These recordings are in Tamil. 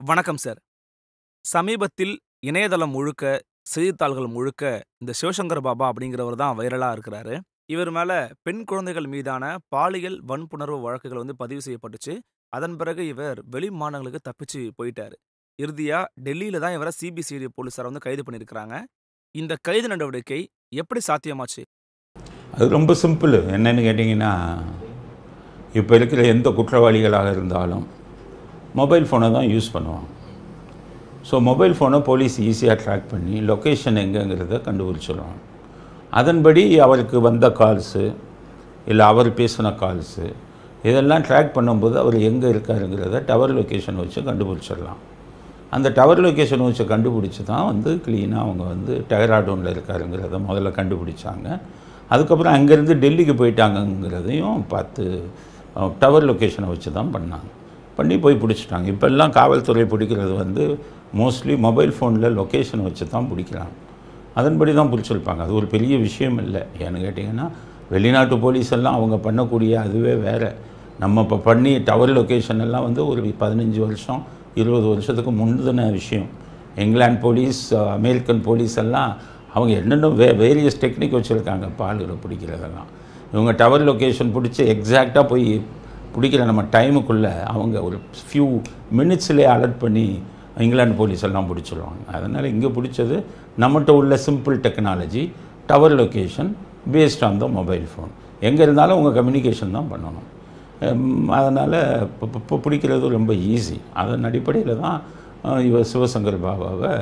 வணக்கம் சார். சமீபத்தில் இணையதளம் முழுக்க, செய்தித்தாள்கள் முழுக்க இந்த சிவசங்கர் பாபா அப்படிங்கிறவர் தான் வைரலா இருக்கிறாரு. இவர் மேல பெண் குழந்தைகள் மீதான பாலியல் வன்புணர்வு வழக்குகள் வந்து பதிவு செய்யப்பட்டுச்சு. அதன் பிறகு இவர் வெளி மாநிலங்களுக்கு தப்பிச்சு போயிட்டாரு. இறுதியா டெல்லியில தான் இவர சிபிசிஐடி போலீசார் வந்து கைது பண்ணியிருக்கிறாங்க. இந்த கைது நடவடிக்கை எப்படி சாத்தியமாச்சு? அது ரொம்ப சிம்பிள் என்னன்னு கேட்டிங்கன்னா இப்போ இருக்கிற எந்த குற்றவாளிகளாக இருந்தாலும் மொபைல் ஃபோனை தான் யூஸ் பண்ணுவாங்க ஸோ மொபைல் ஃபோனை போலீஸ் ஈஸியாக ட்ராக் பண்ணி லொக்கேஷன் எங்கேங்கிறத கண்டுபிடிச்சிடுவாங்க அதன்படி அவருக்கு வந்த கால்ஸு இல்லை அவர் பேசின கால்ஸு இதெல்லாம் ட்ராக் பண்ணும்போது அவர் எங்கே இருக்காருங்கிறத டவர் லொக்கேஷன் வச்சு கண்டுபிடிச்சிடலாம் அந்த டவர் லொக்கேஷன் வச்சு கண்டுபிடிச்சி தான் வந்து க்ளீனாக அவங்க வந்து டெஹராடூனில் இருக்காருங்கிறத முதல்ல கண்டுபிடிச்சாங்க அதுக்கப்புறம் அங்கேருந்து டெல்லிக்கு போயிட்டாங்கங்கிறதையும் பார்த்து டவர் லொக்கேஷனை வச்சு தான் பண்ணாங்க பண்ணி போய் பிடிச்சிட்டாங்க இப்போல்லாம் காவல்துறை பிடிக்கிறது வந்து மோஸ்ட்லி மொபைல் ஃபோனில் லொக்கேஷன் வச்சு தான் பிடிக்கிறாங்க அதன்படி தான் பிடிச்சிருப்பாங்க அது ஒரு பெரிய விஷயம் இல்லை ஏன்னு கேட்டிங்கன்னா வெளிநாட்டு போலீஸ் எல்லாம் அவங்க பண்ணக்கூடிய அதுவே வேறு நம்ம இப்போ பண்ணி டவர் லொக்கேஷன் எல்லாம் வந்து ஒரு பதினஞ்சு வருஷம் இருபது வருஷத்துக்கு முந்தின விஷயம் இங்கிலாந்து போலீஸ் அமெரிக்கன் போலீஸ் எல்லாம் அவங்க என்னென்ன வே வேரியஸ் டெக்னிக் வச்சுருக்காங்க பாலில் பிடிக்கிறதெல்லாம் இவங்க டவர் லொக்கேஷன் பிடிச்சி எக்ஸாக்டாக போய் பிடிக்கிற நம்ம டைமுக்குள்ளே அவங்க ஒரு ஃபியூ மினிட்ஸ்லேயே அலர்ட் பண்ணி இங்கிலாந்து போலீஸ் எல்லாம் பிடிச்சிருவாங்க அதனால் இங்கே பிடிச்சது நம்மகிட்ட உள்ள simple technology tower location based on the mobile phone எங்கே இருந்தாலும் உங்கள் கம்யூனிகேஷன் தான் பண்ணணும் அதனால் இப்போ இப்போ பிடிக்கிறது ரொம்ப ஈஸி அதன் அடிப்படையில் தான் இவர் சிவசங்கர் பாபாவை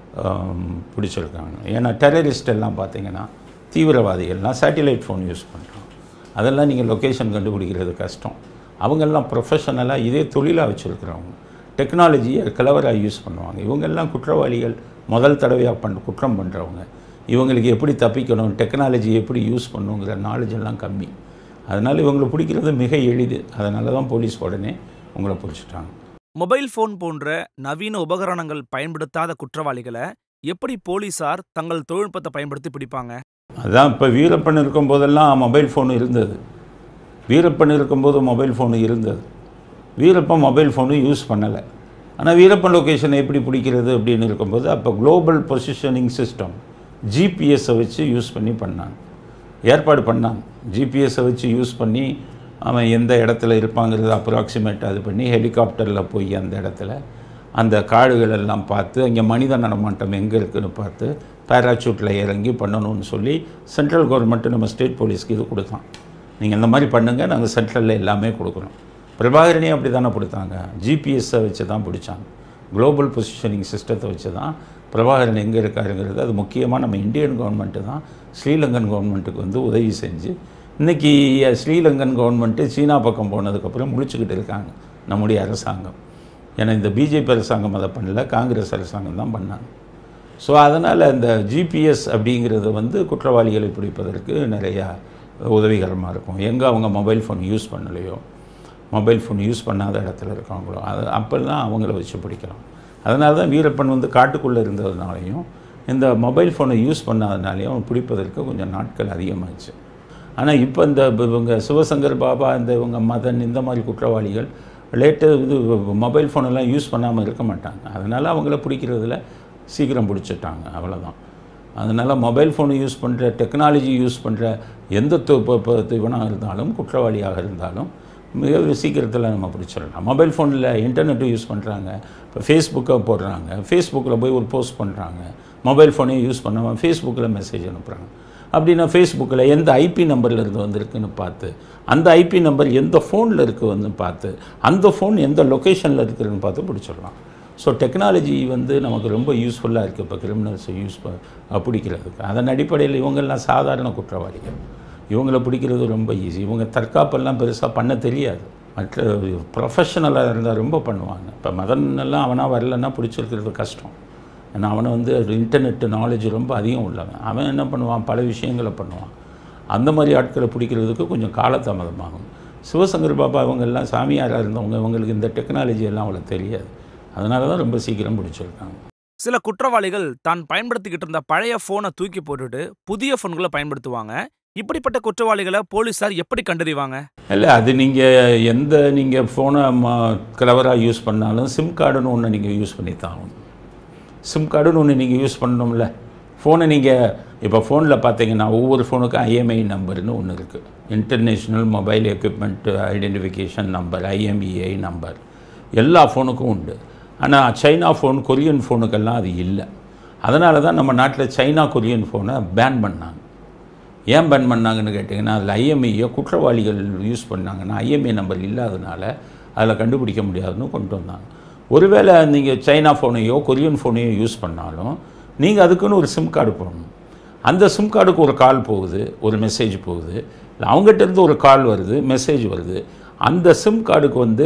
பிடிச்சிருக்காங்க ஏன்னா டெரரிஸ்ட் எல்லாம் பார்த்தீங்கன்னா தீவிரவாதிகள்லாம் சேட்டிலைட் ஃபோன் யூஸ் பண்ணுறாங்க அதெல்லாம் நீங்கள் லொக்கேஷன் கண்டுபிடிக்கிறது கஷ்டம் அவங்கெல்லாம் ப்ரொஃபஷனலாக இதே தொழிலாக வச்சுருக்கிறவங்க டெக்னாலஜியை கிளவராக யூஸ் பண்ணுவாங்க இவங்கெல்லாம் குற்றவாளிகள் முதல் தடவையாக பண்ண குற்றம் பண்ணுறவங்க இவங்களுக்கு எப்படி தப்பிக்கணும் டெக்னாலஜி எப்படி யூஸ் பண்ணுங்கிற நாலேஜ் எல்லாம் கம்மி அதனால் இவங்களை பிடிக்கிறது மிக எளிது அதனால தான் போலீஸ் உடனே உங்களை பிடிச்சிட்டாங்க மொபைல் ஃபோன் போன்ற நவீன உபகரணங்கள் பயன்படுத்தாத குற்றவாளிகளை எப்படி போலீசார் தங்கள் தொழில்நுட்பத்தை பயன்படுத்தி பிடிப்பாங்க அதான் இப்போ வீரப்பன் இருக்கும்போதெல்லாம் மொபைல் ஃபோன் இருந்தது வீரப்பன் இருக்கும்போது மொபைல் ஃபோனு இருந்தது வீரப்பன் மொபைல் ஃபோனு யூஸ் பண்ணலை ஆனால் வீரப்பன் லொக்கேஷனை எப்படி பிடிக்கிறது அப்படின்னு இருக்கும்போது அப்போ குளோபல் பொசிஷனிங் சிஸ்டம் ஜிபிஎஸ்ஸை வச்சு யூஸ் பண்ணி பண்ணாங்க ஏற்பாடு பண்ணாங்க ஜிபிஎஸ்ஸை வச்சு யூஸ் பண்ணி அவன் எந்த இடத்துல இருப்பாங்கிறது அப்ராக்சிமேட் அது பண்ணி ஹெலிகாப்டரில் போய் அந்த இடத்துல அந்த காடுகள் எல்லாம் பார்த்து அங்கே மனித நடமாட்டம் எங்கே இருக்குதுன்னு பார்த்து பேராசூட்டில் இறங்கி பண்ணணும்னு சொல்லி சென்ட்ரல் கவர்மெண்ட்டு நம்ம ஸ்டேட் போலீஸ்க்கு இது கொடுத்தான் நீங்கள் இந்த மாதிரி பண்ணுங்கள் நாங்கள் சென்ட்ரலில் எல்லாமே கொடுக்குறோம் பிரபாகரனே அப்படி தானே கொடுத்தாங்க ஜிபிஎஸ்ஸை வச்சு தான் பிடிச்சாங்க குளோபல் பொசிஷனிங் சிஸ்டத்தை வச்சு தான் பிரபாகரன் எங்கே இருக்காருங்கிறது அது முக்கியமாக நம்ம இந்தியன் கவர்மெண்ட்டு தான் ஸ்ரீலங்கன் கவர்மெண்ட்டுக்கு வந்து உதவி செஞ்சு இன்றைக்கி ஸ்ரீலங்கன் கவர்மெண்ட்டு சீனா பக்கம் போனதுக்கப்புறம் முழிச்சுக்கிட்டு இருக்காங்க நம்முடைய அரசாங்கம் ஏன்னா இந்த பிஜேபி அரசாங்கம் அதை பண்ணல காங்கிரஸ் அரசாங்கம் தான் பண்ணாங்க ஸோ அதனால் இந்த ஜிபிஎஸ் அப்படிங்கிறது வந்து குற்றவாளிகளை பிடிப்பதற்கு நிறையா உதவிகரமாக இருக்கும் எங்கே அவங்க மொபைல் ஃபோன் யூஸ் பண்ணலையோ மொபைல் ஃபோன் யூஸ் பண்ணாத இடத்துல இருக்காங்களோ அது அப்போல்லாம் அவங்கள வச்சு பிடிக்கலாம் அதனால தான் வீரப்பன் வந்து காட்டுக்குள்ளே இருந்ததுனாலையும் இந்த மொபைல் ஃபோனை யூஸ் பண்ணாதனாலையும் அவன் பிடிப்பதற்கு கொஞ்சம் நாட்கள் அதிகமாகிடுச்சு ஆனால் இப்போ இந்த இவங்க சிவசங்கர் பாபா இந்த இவங்க மதன் இந்த மாதிரி குற்றவாளிகள் லேட்டு இது மொபைல் ஃபோனெல்லாம் யூஸ் பண்ணாமல் இருக்க மாட்டாங்க அதனால் அவங்கள பிடிக்கிறதுல சீக்கிரம் பிடிச்சிட்டாங்க அவ்வளோதான் அதனால் மொபைல் ஃபோனை யூஸ் பண்ணுற டெக்னாலஜி யூஸ் பண்ணுற எந்த இவனாக இருந்தாலும் குற்றவாளியாக இருந்தாலும் மிக சீக்கிரத்தில் நம்ம பிடிச்சிடலாம் மொபைல் ஃபோனில் இன்டர்நெட்டும் யூஸ் பண்ணுறாங்க இப்போ ஃபேஸ்புக்கை போடுறாங்க ஃபேஸ்புக்கில் போய் ஒரு போஸ்ட் பண்ணுறாங்க மொபைல் ஃபோனையும் யூஸ் பண்ணாமல் ஃபேஸ்புக்கில் மெசேஜ் அனுப்புகிறாங்க அப்படின்னா ஃபேஸ்புக்கில் எந்த ஐபி நம்பரில் இருந்து வந்திருக்குன்னு பார்த்து அந்த ஐபி நம்பர் எந்த ஃபோனில் இருக்குது வந்து பார்த்து அந்த ஃபோன் எந்த லொக்கேஷனில் இருக்குதுன்னு பார்த்து பிடிச்சிடலாம் ஸோ டெக்னாலஜி வந்து நமக்கு ரொம்ப யூஸ்ஃபுல்லாக இருக்குது இப்போ கிரிமினல்ஸை யூஸ் ப பிடிக்கிறதுக்கு அதன் அடிப்படையில் இவங்கெல்லாம் சாதாரண குற்றவாளிகள் இவங்களை பிடிக்கிறது ரொம்ப ஈஸி இவங்க தற்காப்பெல்லாம் பெருசாக பண்ண தெரியாது மற்ற ப்ரொஃபஷனலாக இருந்தால் ரொம்ப பண்ணுவாங்க இப்போ மதன் எல்லாம் அவனாக வரலன்னா பிடிச்சிருக்கிறது கஷ்டம் ஏன்னா அவனை வந்து இன்டர்நெட்டு நாலேஜ் ரொம்ப அதிகம் உள்ளவன் அவன் என்ன பண்ணுவான் பல விஷயங்களை பண்ணுவான் அந்த மாதிரி ஆட்களை பிடிக்கிறதுக்கு கொஞ்சம் காலதாமதமாகும் சிவசங்கர் பாபா இவங்கெல்லாம் சாமியாராக இருந்தவங்க இவங்களுக்கு இந்த டெக்னாலஜி எல்லாம் அவ்வளோ தெரியாது அதனால தான் ரொம்ப சீக்கிரம் பிடிச்சிருக்காங்க சில குற்றவாளிகள் தான் பயன்படுத்திக்கிட்டு இருந்த பழைய ஃபோனை தூக்கி போட்டுட்டு புதிய ஃபோன்களை பயன்படுத்துவாங்க இப்படிப்பட்ட குற்றவாளிகளை போலீசார் எப்படி கண்டறிவாங்க இல்லை அது நீங்கள் எந்த நீங்கள் ஃபோனை மா கிளவராக யூஸ் பண்ணாலும் சிம் கார்டுன்னு ஒன்று நீங்கள் யூஸ் பண்ணி தான் ஆகணும் சிம் கார்டுன்னு ஒன்று நீங்கள் யூஸ் பண்ணணும்ல ஃபோனை நீங்கள் இப்போ ஃபோனில் பார்த்தீங்கன்னா ஒவ்வொரு ஃபோனுக்கும் ஐஎம்ஐ நம்பர்னு ஒன்று இருக்குது international mobile equipment identification number IMEI number எல்லா ஃபோனுக்கும் உண்டு ஆனால் சைனா ஃபோன் கொரியன் ஃபோனுக்கெல்லாம் அது இல்லை அதனால தான் நம்ம நாட்டில் சைனா கொரியன் ஃபோனை பேன் பண்ணாங்க ஏன் பேன் பண்ணாங்கன்னு கேட்டிங்கன்னா அதில் ஐஎம்ஐயை குற்றவாளிகள் யூஸ் பண்ணாங்கன்னா ஐஎம்ஐ நம்பர் இல்லாதனால அதில் கண்டுபிடிக்க முடியாதுன்னு கொண்டு வந்தாங்க ஒருவேளை நீங்கள் சைனா ஃபோனையோ கொரியன் ஃபோனையோ யூஸ் பண்ணாலும் நீங்கள் அதுக்குன்னு ஒரு சிம் கார்டு போடணும் அந்த சிம் கார்டுக்கு ஒரு கால் போகுது ஒரு மெசேஜ் போகுது இல்லை அவங்ககிட்ட இருந்து ஒரு கால் வருது மெசேஜ் வருது அந்த சிம் கார்டுக்கு வந்து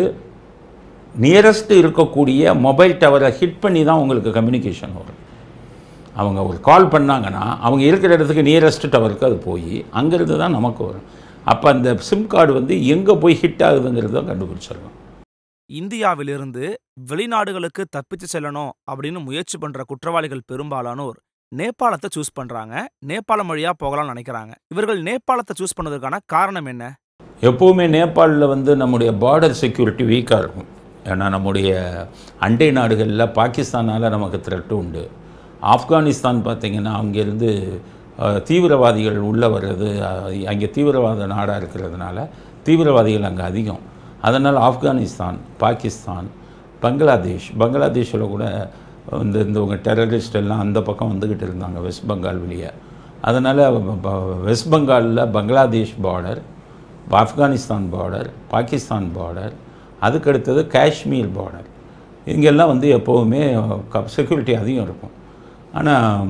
நியரஸ்ட் இருக்கக்கூடிய மொபைல் டவரை ஹிட் பண்ணி தான் உங்களுக்கு கம்யூனிகேஷன் வரும் அவங்க ஒரு கால் பண்ணாங்கன்னா அவங்க இருக்கிற இடத்துக்கு நியரஸ்ட் டவருக்கு அது போய் அங்கேருந்து தான் நமக்கு வரும் அப்போ அந்த சிம் கார்டு வந்து எங்கே போய் ஹிட் ஆகுதுங்கிறத கண்டுபிடிச்சிடலாம் இந்தியாவிலிருந்து வெளிநாடுகளுக்கு தப்பிச்சு செல்லணும் அப்படின்னு முயற்சி பண்ற குற்றவாளிகள் பெரும்பாலானோர் நேபாளத்தை சூஸ் பண்றாங்க நேபாளம் வழியா போகலாம்னு நினைக்கிறாங்க இவர்கள் நேபாளத்தை சூஸ் பண்ணதுக்கான காரணம் என்ன எப்போவுமே நேபாளில் வந்து நம்முடைய பார்டர் செக்யூரிட்டி வீக்காக இருக்கும் ஏன்னா நம்முடைய அண்டை நாடுகளில் பாகிஸ்தானால் நமக்கு த்ரெட்டு உண்டு ஆப்கானிஸ்தான் பார்த்திங்கன்னா அங்கேருந்து அஹ், தீவிரவாதிகள் உள்ளே வர்றது அஹ், அங்கே தீவிரவாத நாடாக இருக்கிறதுனால தீவிரவாதிகள் அங்கே அதிகம் அதனால் ஆப்கானிஸ்தான் பாகிஸ்தான் பங்களாதேஷ் பங்களாதேஷில் கூட இந்த இந்த உங்க டெரரிஸ்ட் எல்லாம் அந்த பக்கம் வந்துக்கிட்டு இருந்தாங்க வெஸ்ட் பெங்கால் வெளியே அதனால் வெஸ்ட் பெங்காலில் Bangladesh border Afghanistan border Pakistan border அதுக்கு அடுத்தது காஷ்மீர் பார்டர் இங்கெல்லாம் வந்து எப்போவுமே செக்யூரிட்டி அதிகம் இருக்கும் ஆனால்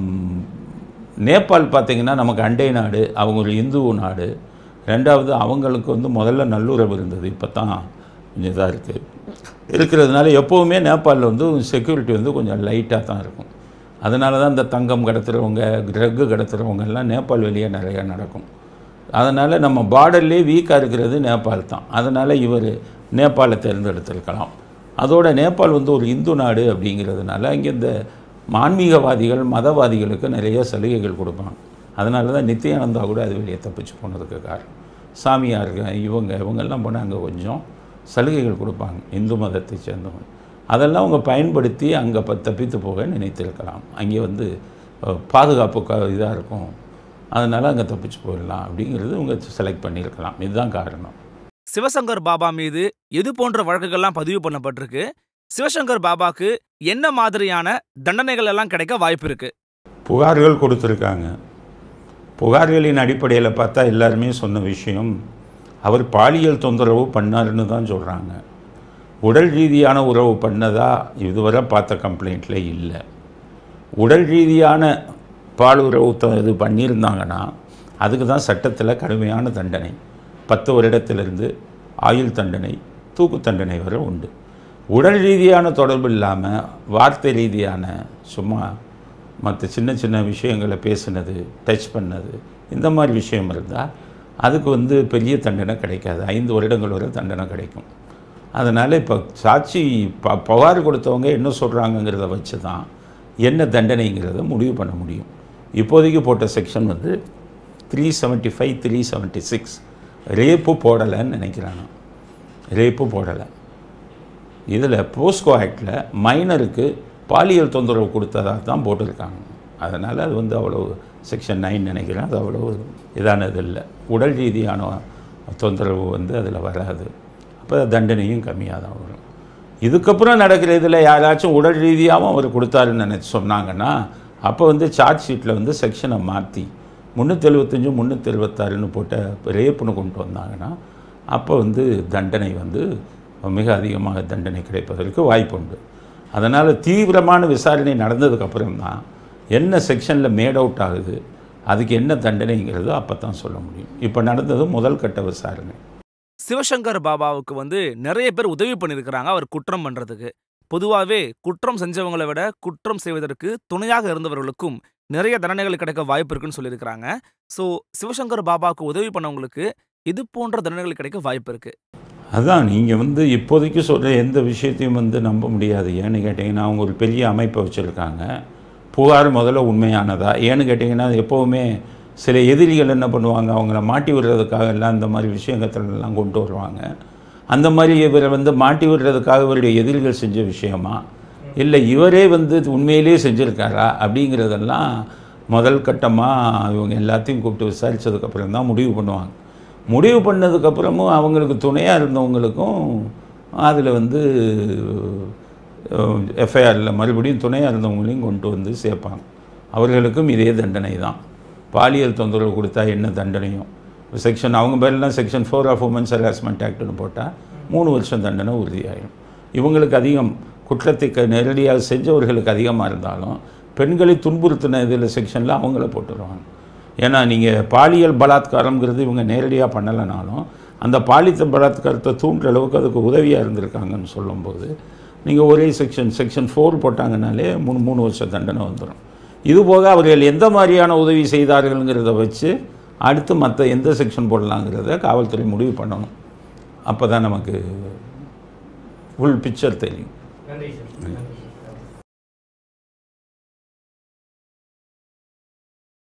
நேபாள் பார்த்திங்கன்னா நமக்கு அண்டை நாடு அவங்க ஒரு இந்து நாடு ரெண்டாவது அவங்களுக்கு வந்து முதல்ல நல்லுறவு இருந்தது இப்போ தான் கொஞ்சம் இதாக இருக்குது இருக்கிறதுனால எப்போவுமே நேபாளில் வந்து செக்யூரிட்டி வந்து கொஞ்சம் லைட்டாக தான் இருக்கும் அதனால தான் இந்த தங்கம் கடத்துகிறவங்க ட்ரக்கு கடத்துகிறவங்க எல்லாம் நேபாள் வெளியே நிறையா நடக்கும் அதனால் நம்ம பார்டர்லேயே வீக்காக இருக்கிறது நேபாள் தான் அதனால் இவர் நேபாளை தேர்ந்தெடுத்திருக்கலாம் அதோட நேபாள் வந்து ஒரு இந்து நாடு அப்படிங்கிறதுனால இங்கே இந்த ஆன்மீகவாதிகள் மதவாதிகளுக்கு நிறைய சலுகைகள் கொடுப்பாங்க அதனால தான் நித்யானந்தா கூட அது வெளியே தப்பிச்சு போனதுக்கு காரணம் சாமியாருங்க இவங்க இவங்கெல்லாம் போனால் அங்கே கொஞ்சம் சலுகைகள் கொடுப்பாங்க இந்து மதத்தை சேர்ந்தவங்க அதெல்லாம் அவங்க பயன்படுத்தி அங்கே ப தப்பித்து போக நினைத்திருக்கலாம் அங்கே வந்து அஹ், பாதுகாப்பு க இதாக இருக்கும் அதனால் அங்கே தப்பிச்சு போயிடலாம் அப்படிங்கிறது இவங்க செலக்ட் பண்ணியிருக்கலாம் இதுதான் காரணம் சிவசங்கர் பாபா மீது எது போன்ற வழக்குகள்லாம் பதிவு பண்ணப்பட்டிருக்கு சிவசங்கர் பாபாக்கு என்ன மாதிரியான தண்டனைகள் எல்லாம் கிடைக்க வாய்ப்பு இருக்கு புகார்கள் கொடுத்துருக்காங்க புகார்களின் அடிப்படையில் பார்த்தா எல்லாருமே சொன்ன விஷயம் அவர் பாலியல் தொந்தரவு பண்ணாருன்னு தான் சொல்கிறாங்க உடல் ரீதியான உறவு பண்ணதா இதுவரை பார்த்த கம்ப்ளைண்ட்டில் இல்லை உடல் ரீதியான பால் உறவு த- இது பண்ணியிருந்தாங்கன்னா அதுக்கு தான் சட்டத்தில் கடுமையான தண்டனை பத்து வருடத்திலிருந்து ஆயுள் தண்டனை தூக்கு தண்டனை வரை உண்டு உடல் ரீதியான தொடர்பு இல்லாமல் வார்த்தை ரீதியான சும்மா மற்ற சின்ன சின்ன விஷயங்களை பேசுனது டச் பண்ணது இந்த மாதிரி விஷயம் இருந்தால் அதுக்கு வந்து பெரிய தண்டனை கிடைக்காது ஐந்து வருடங்கள் வரை தண்டனை கிடைக்கும் அதனால் இப்போ சாட்சி ப புகார் கொடுத்தவங்க என்ன சொல்கிறாங்கங்கிறத வச்சு தான் என்ன தண்டனைங்கிறத முடிவு பண்ண முடியும் இப்போதைக்கு போட்ட செக்ஷன் வந்து three seventy five three seventy six rape போடலைன்னு நினைக்கிறேன் நான் ரேப்பு போடலை இதில் போஸ்கோ ஆக்டில் மைனருக்கு பாலியல் தொந்தரவு கொடுத்ததாக தான் போட்டிருக்காங்க அதனால் அது வந்து அவ்வளோ செக்ஷன் நைன் நினைக்கிறேன் அது அவ்வளோ இதானது இல்லை உடல் ரீதியான தொந்தரவு வந்து அதில் வராது அப்போ தண்டனையும் கம்மியாக தான் வரும் இதுக்கப்புறம் நடக்கிற இதில் யாராச்சும் உடல் ரீதியாகவும் அவர் கொடுத்தாருன்னு நினச்சி சொன்னாங்கன்னா அப்போ வந்து சார்ஜ் ஷீட்டில் வந்து செக்ஷனை மாற்றி முந்நூற்றி எழுபத்தஞ்சு முந்நூற்றி எழுபத்தாறுன்னு போட்ட ரேப்புன்னு கொண்டு வந்தாங்கன்னா அப்போ வந்து தண்டனை வந்து மிக அதிகமாக தண்டனை கிடைப்பதற்கு வாய்ப்புண்டு அதனால் தீவிரமான விசாரணை நடந்ததுக்கப்புறம் தான் என்ன செக்ஷனில் மேட் அவுட் ஆகுது அதுக்கு என்ன தண்டனைங்கிறது அப்போ தான் சொல்ல முடியும் இப்போ நடந்தது முதல் கட்ட விசாரணை சிவசங்கர் பாபாவுக்கு வந்து நிறைய பேர் உதவி பண்ணியிருக்கிறாங்க அவர் குற்றம் பண்றதுக்கு பொதுவாகவே குற்றம் செஞ்சவங்களை விட குற்றம் செய்வதற்கு துணையாக இருந்தவர்களுக்கும் நிறைய தண்டனைகள் கிடைக்க வாய்ப்பு இருக்குன்னு சொல்லியிருக்கிறாங்க ஸோ சிவசங்கர் பாபாவுக்கு உதவி பண்ணவங்களுக்கு இது போன்ற தண்டனைகள் கிடைக்க வாய்ப்பு இருக்கு அதான் நீங்கள் வந்து இப்போதைக்கு சொல்கிற எந்த விஷயத்தையும் வந்து நம்ப முடியாது ஏன்னு கேட்டிங்கன்னா அவங்க ஒரு பெரிய அமைப்பை வச்சுருக்காங்க புகார் முதல்ல உண்மையானதா ஏன்னு கேட்டிங்கன்னா எப்போவுமே சில எதிரிகள் என்ன பண்ணுவாங்க அவங்கள மாட்டி விடுறதுக்காக எல்லாம் இந்த மாதிரி விஷயங்கள் எல்லாம் கொண்டு வருவாங்க அந்த மாதிரி இவரை வந்து மாட்டி விடுறதுக்காக இவருடைய எதிரிகள் செஞ்ச விஷயமா இல்லை இவரே வந்து உண்மையிலேயே செஞ்சுருக்காரா அப்படிங்கிறதெல்லாம் முதல் கட்டமாக இவங்க எல்லாத்தையும் கூப்பிட்டு விசாரித்ததுக்கப்புறம் தான் முடிவு பண்ணுவாங்க முடிவு பண்ணதுக்கப்புறமும் அவங்களுக்கு துணையாக இருந்தவங்களுக்கும் அதில் வந்து எஃப்ஐஆரில் மறுபடியும் துணையாக இருந்தவங்களையும் கொண்டு வந்து சேர்ப்பாங்க அவர்களுக்கும் இதே தண்டனை தான் பாலியல் தொந்தரவு கொடுத்தா என்ன தண்டனையும் செக்ஷன் அவங்க பேர்லாம் section four of women's harassment ஆக்ட்னு போட்டால் மூணு வருஷம் தண்டனை உறுதியாயிடும் இவங்களுக்கு அதிகம் குற்றத்தை க- நேரடியாக செஞ்சவர்களுக்கு அதிகமாக இருந்தாலும் பெண்களை துன்புறுத்தின இதில் செக்ஷனில் அவங்கள போட்டுருவாங்க ஏன்னா நீங்கள் பாலியல் பலாத்காரங்கிறது இவங்க நேரடியாக பண்ணலைனாலும் அந்த பாலித்த பலாத்காரத்தை தூண்டுற அளவுக்கு அதுக்கு உதவியாக இருந்திருக்காங்கன்னு சொல்லும்போது நீங்கள் ஒரே செக்ஷன் செக்ஷன் ஃபோர் போட்டாங்கனாலே மூணு மூணு வருஷம் தண்டனை வந்துடும் இது போக அவர்கள் எந்த மாதிரியான உதவி செய்தார்கள்ங்கிறத வச்சு அடுத்து மற்ற எந்த செக்ஷன் போடலாங்கிறத காவல்துறை முடிவு பண்ணணும் அப்போ தான் நமக்கு ஃபுல் பிக்சர் தெரியும் நன்றி சார் நன்றி